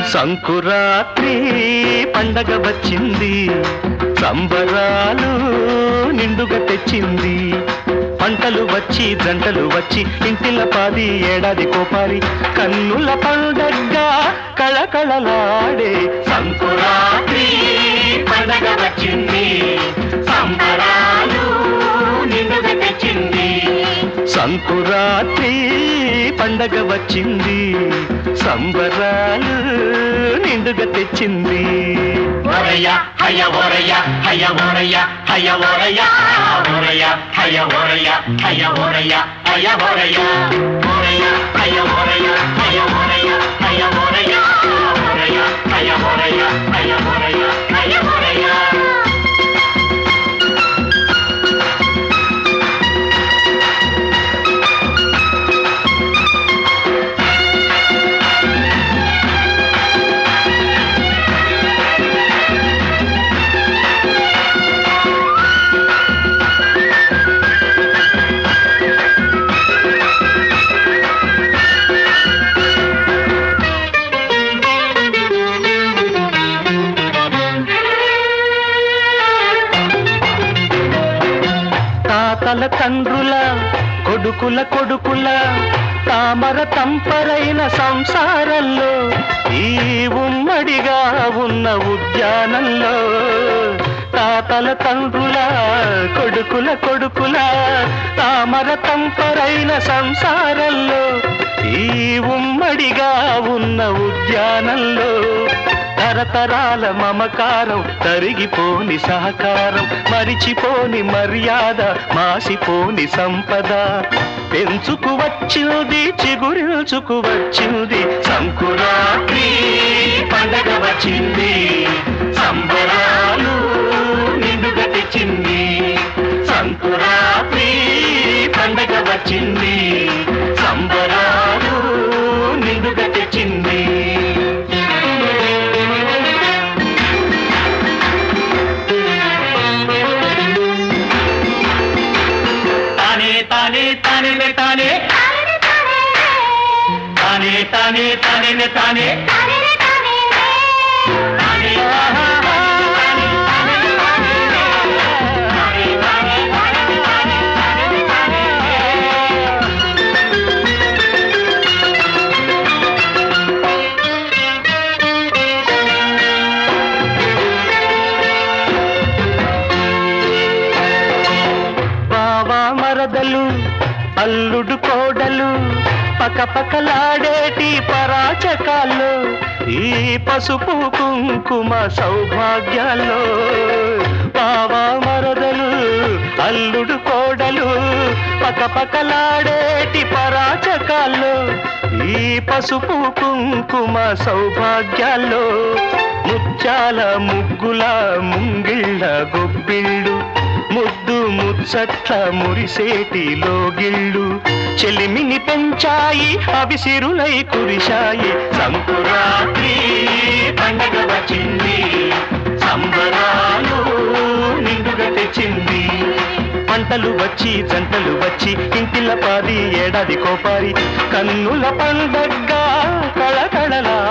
సంకురాత్రి పండగ వచ్చింది సంబరాలు నిండుగా తెచ్చింది పంటలు వచ్చి జంటలు వచ్చి ఇంటిల పాది ఏడాది కోపారి కన్నుల పండగగా కళకళలాడే సంకురాత్రి పండగ వచ్చింది సంబరాలు నిండుగా తెచ్చింది సంకురాత్రి పండగ వచ్చింది సంబరాలు నిండుగా తెచ్చింది ఒరయ్య హయ ఒరయ్య హయ ఒరయ్య హయ ఒరయ్య ఒరయ్య హయ ఒరయ్య హయ ఒరయ్య హయ ఒరయ్య ఒరయ్య హయ ఒరయ్య హయ ఒరయ్య హయ ఒరయ్య ఒరయ్య హయ ఒరయ్య హయ ఒరయ్య హయ ఒరయ్య తాతల తండ్రుల కొడుకుల కొడుకుల తామర తంపరైన సంసారంలో ఈ ఉమ్మడిగా ఉన్న ఉద్యానంలో తాతల తండ్రుల కొడుకుల కొడుకుల తామర తంపరైన సంసారంలో ఈ ఉమ్మడిగా ఉన్న ఉద్యానంలో తరతరాల మమకారం తరిగిపోని సహకారం మరిచిపోని మర్యాద మాసిపోని సంపద పెంచుకు వచ్చింది చిగురిల్చుకు వచ్చింది సంకురాత్రి పండగ వచ్చింది సంబరాలు నిండుగా తెచ్చింది సంకురాత్రి పండగ వచ్చింది సంబరాలు నిండుగా తెచ్చింది తానే తానే తానే తానే తానే తానే తానే తానే తానే బావా మరదలు అల్లుడు కోడలు పకపకలాడేటి పరాచకాల్లో ఈ పసుపు కుంకుమ సౌభాగ్యాల్లో బావా మరదలు అల్లుడు కోడలు పకపకలాడేటి పరాచకాల్లో ఈ పసుపు కుంకుమ సౌభాగ్యాల్లో ముత్యాల ముగ్గుల ముంగిళ్ళ గొబ్బిళ్ళు ముద్దు ముచ్చట్ల మురిసేటి లోగిళ్ళు చెలిమిని పెంచాయి అవి సిరులై కురిశాయి సంకురాత్రి పండగ వచ్చింది సంబరాలు నిండుగా తెచ్చింది పంటలు వచ్చి జంటలు వచ్చి ఇంటిల పాది ఏడాది కోపారి కన్నుల పండగగా కళకళలా